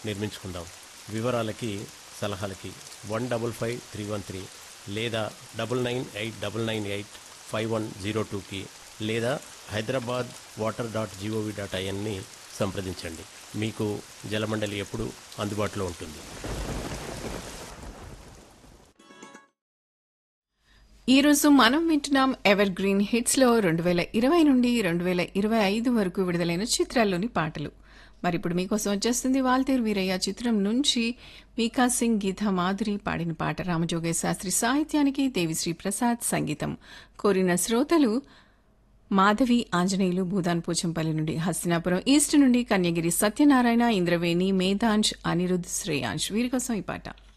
నిర్మించుకుందాం వివరాలకి సలహాలకి one double five three one three లేదా double nine eight double nine eight five one zero టూకి లేదా Hyderabad water dot GOV dot ఐఎన్ని సంప్రదించండి మీకు జలమండలి ఎప్పుడు అందుబాటులో ఉంటుంది ఈ రోజు మనం వింటున్నాం ఎవర్ గ్రీన్ హిట్స్ లో రెండు వేల ఇరవై నుండి రెండు వేల ఇరవై ఐదు వరకు విడుదలైన చిత్రాల్లోని పాటలు మరి ఇప్పుడు మీకోసం వచ్చేస్తుంది వాల్తేరు వీరయ్య చిత్రం నుంచి మీకా సింగ్ గీత మాధురి పాడిన పాట రామజోగయ్య శాస్త్రి సాహిత్యానికి దేవిశ్రీ ప్రసాద్ సంగీతం కోరిన శ్రోతలు మాధవి ఆంజనేయులు భూదాన్ పోచంపల్లి నుండి హస్తినాపురం ఈస్ట్ నుండి కన్యగిరి సత్యనారాయణ ఇంద్రవేణి మేధాంశ్ అనిరుద్ శ్రేయాంశ్ వీరి కోసం ఈ పాట